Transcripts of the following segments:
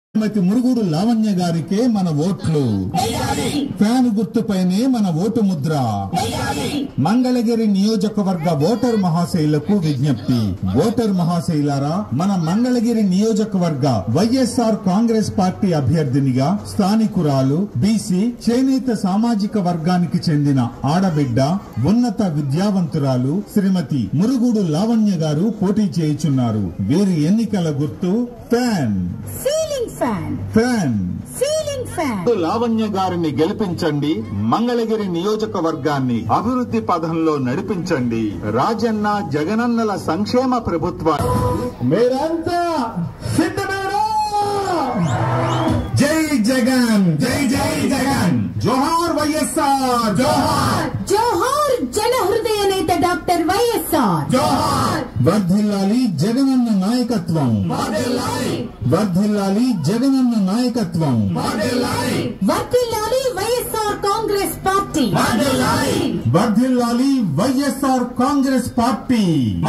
శ్రీమతి మురుగుడు లావణ్య గారికే మన ఓట్లు ఫ్యాన్ గుర్తుపైనే మన ఓటు ముద్ర మంగళగిరి నియోజకవర్గ ఓటర్ మహాశైలకు విజ్ఞప్తి ఓటర్ మహాశైలారా మన మంగళగిరి నియోజకవర్గ వైఎస్ఆర్ కాంగ్రెస్ పార్టీ అభ్యర్థినిగా స్థానికురాలు బీసీ చేనేత సామాజిక వర్గానికి చెందిన ఆడబిడ్డ ఉన్నత విద్యావంతురాలు శ్రీమతి మురుగుడు లావణ్య గారు పోటీ చేయుచున్నారు వీరి ఎన్నికల గుర్తు fan ceiling fan fan ceiling fan Lavanya గారిని గెలిపించండి మంగళగిరి నియోజకవర్గాన్ని అభివృద్ధి పథంలో నడిపించండి రాజన్న జగనన్నల సంక్షేమ ప్రభుత్వాన్ని మీరంతా సిద్ధమేనా జై జగన్ జై జై జగన్ జోహార్ వైఎస్ఆర్ జోహార్ జోహార్ జన హృదయ నేత డాక్టర్ వైఎస్ఆర్ జోహార్ వర్ధిల్లాలి జగనన్న నాయకత్వం వర్ధిల్లాలి జగనన్న నాయకత్వం వర్తిల్లాలి వైఎస్ఆర్ కాంగ్రెస్ పార్టీ వర్ధిల్లాలి YSR Congress party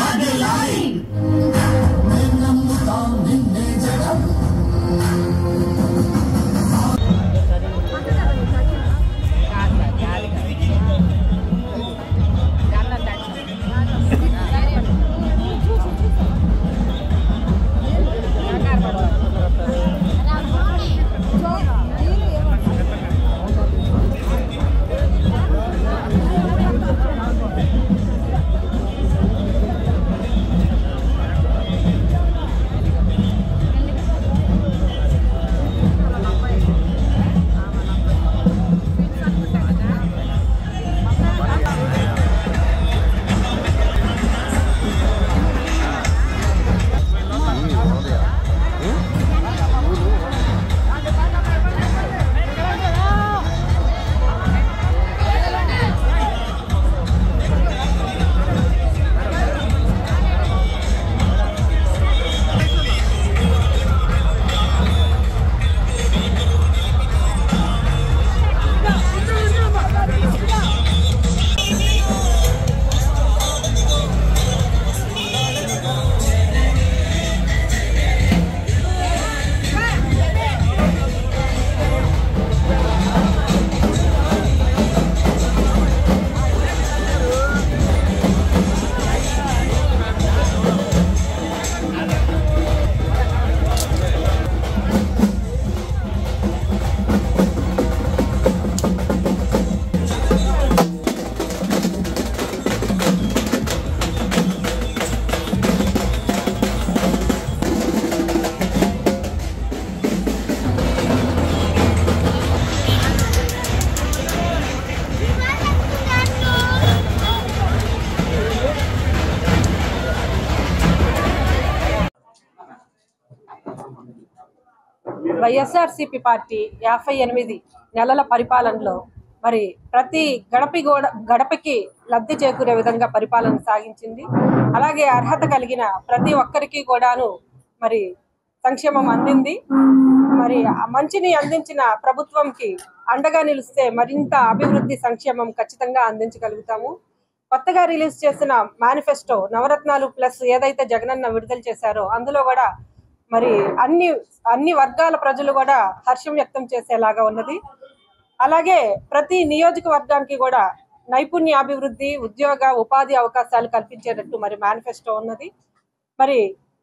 YSRCP party యాభై ఎనిమిది నెలల పరిపాలనలో మరి ప్రతి గడపి గోడ గడపకి లబ్ధి చేకూరే విధంగా పరిపాలన సాగించింది అలాగే అర్హత కలిగిన ప్రతి ఒక్కరికి కూడాను మరి సంక్షేమం అందింది మరి ఆ మంచిని అందించిన ప్రభుత్వంకి అండగా నిలిస్తే మరింత అభివృద్ధి సంక్షేమం ఖచ్చితంగా అందించగలుగుతాము కొత్తగా రిలీజ్ చేసిన మేనిఫెస్టో నవరత్నాలు ప్లస్ ఏదైతే జగనన్న విడుదల చేశారో అందులో కూడా మరి అన్ని అన్ని వర్గాల ప్రజలు కూడా హర్షం వ్యక్తం చేసేలాగా ఉన్నది అలాగే ప్రతి నియోజకవర్గానికి కూడా నైపుణ్య అభివృద్ధి ఉద్యోగ ఉపాధి అవకాశాలు కల్పించేటట్టు మరి మేనిఫెస్టో ఉన్నది మరి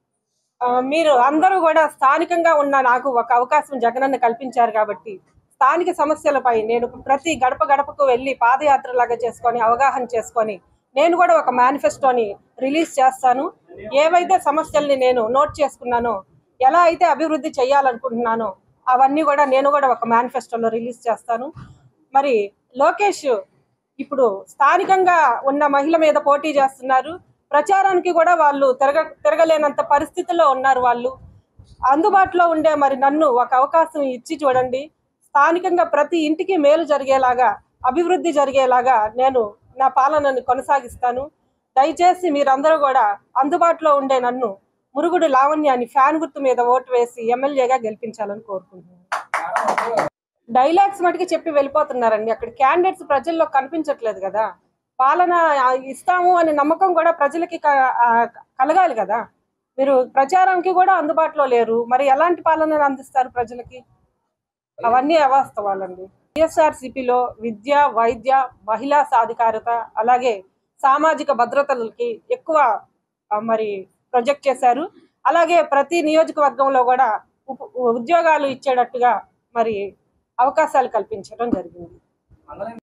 ఆ, మీరు అందరూ కూడా స్థానికంగా ఉన్న నాకు ఒక అవకాశం జగనన్న కల్పించారు కాబట్టి స్థానిక సమస్యలపై నేను ప్రతి గడప గడపకు వెళ్ళి పాదయాత్ర లాగా చేసుకొని అవగాహన చేసుకొని నేను కూడా ఒక మేనిఫెస్టోని రిలీజ్ చేస్తాను ఏవైతే సమస్యల్ని నేను నోట్ చేసుకున్నానో ఎలా అయితే అభివృద్ధి చేయాలనుకుంటున్నానో అవన్నీ కూడా నేను కూడా ఒక మేనిఫెస్టోలో రిలీజ్ చేస్తాను మరి లోకేష్ ఇప్పుడు స్థానికంగా ఉన్న మహిళ మీద పోటీ చేస్తున్నారు ప్రచారానికి కూడా వాళ్ళు తిరగ తిరగలేనంత పరిస్థితిలో ఉన్నారు వాళ్ళు అందుబాటులో ఉండే మరి నన్ను ఒక అవకాశం ఇచ్చి చూడండి స్థానికంగా ప్రతి ఇంటికి మేలు జరిగేలాగా అభివృద్ధి జరిగేలాగా నేను నా పాలనని కొనసాగిస్తాను దయచేసి మీరందరూ కూడా అందుబాటులో ఉండే నన్ను మురుగుడు లావణ్యాన్ని ఫ్యాన్ గుర్తు మీద ఓటు వేసి ఎమ్మెల్యేగా గెలిపించాలని కోరుకుంటున్నాను డైలాగ్స్ మటుకు చెప్పి వెళ్ళిపోతున్నారండి అక్కడ క్యాండిడేట్స్ ప్రజల్లో కనిపించట్లేదు కదా పాలన ఆ, ఇస్తాము అనే నమ్మకం కూడా ప్రజలకి క- ఆ, కలగాలి కదా మీరు ప్రచారంకి కూడా అందుబాటులో లేరు మరి ఎలాంటి పాలనను అందిస్తారు ప్రజలకి అవన్నీ అవాస్తవాలండి సిపిలో విద్య వైద్య మహిళా సాధికారత అలాగే సామాజిక భద్రతలకి ఎక్కువ ఆ, మరి ప్రొజెక్ట్ చేశారు అలాగే ప్రతి నియోజకవర్గంలో కూడా ఉప్- ఉద్యోగాలు ఇచ్చేటట్టుగా మరి అవకాశాలు కల్పించడం జరిగింది